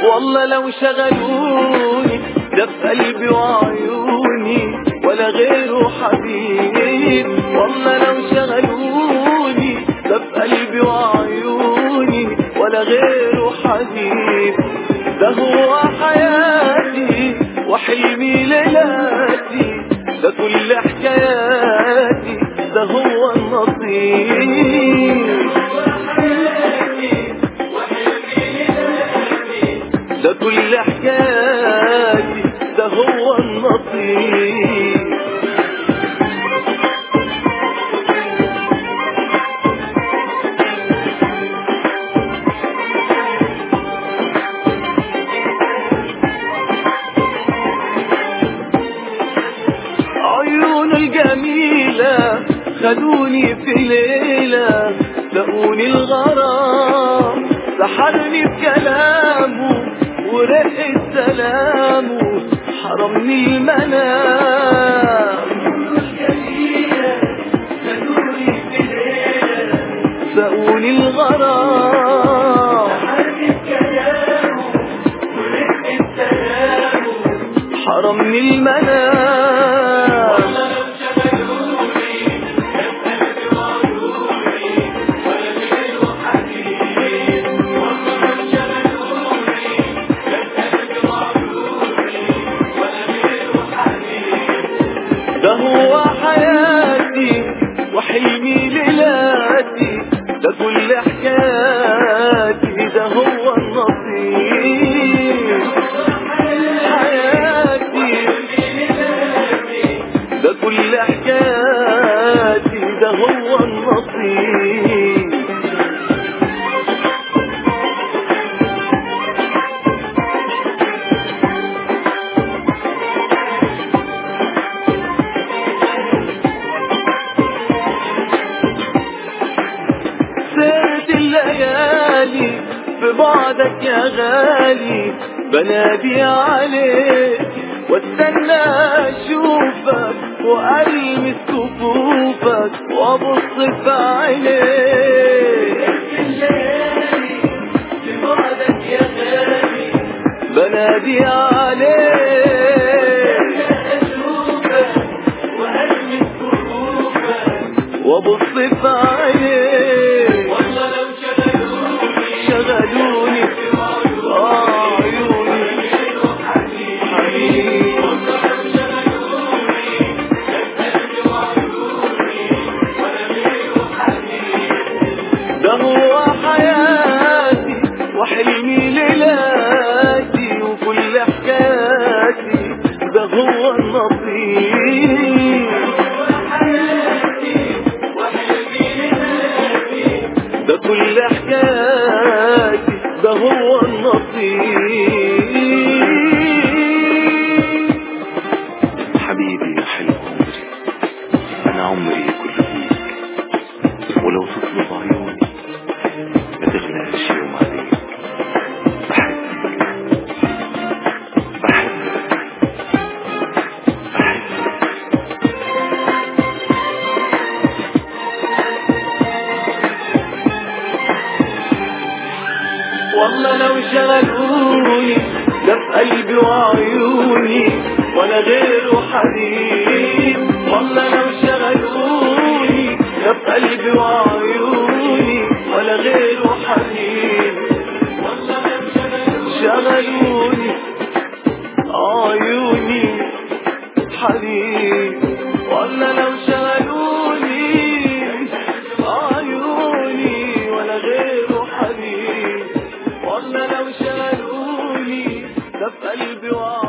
والله لو شغلوني ده في قلبي وعيوني ولا غيره حبيب والله لو شغلوني ده في قلبي وعيوني ولا غيره حبيب ده هو حياتي وحلمي ليلاتي ده كل حكاياتي ده هو النصيب ده كل حكاياتي ده هو النصيب عيون الجميلة خدوني في ليلة لقوني الغرام سحرني بكلامه ورق سلامه حرمني المنام سقوني الغرام حرمني المنام ده هو حياتي وحلمي ليلاتي ده كل حكاياتي ده هو النصيب حياتي ده كل حكاياتي ده هو النصيب سهرة الليالي في بعدك يا غالي بنادي عليك واستنى اشوفك والمس كفوفك وابص في عينيك بنادي عليك وابص في عينيك شغلوني آه عيوني حبيبي ده هو حياتي وحلمي ليلاتي وكل حكاياتي ده هو النصيب ده كل حكاياتي ده هو النصيب حبيبي يا حلو عمري انا عمري كله فيك ولو تطلب عيوني ما تغلاش يوم عليك بحبك بحبك بحبك والله لو شغلوني ده في قلبي وعيوني ولا غيره حبيب والله لو شغلوني ده في قلبي وعيوني ولا غيره حبيب شغلوني عيوني حبيب والله لو شغلوني عيوني ولا غيره حبيب والله لو شغلوني ده في قلبي وعيوني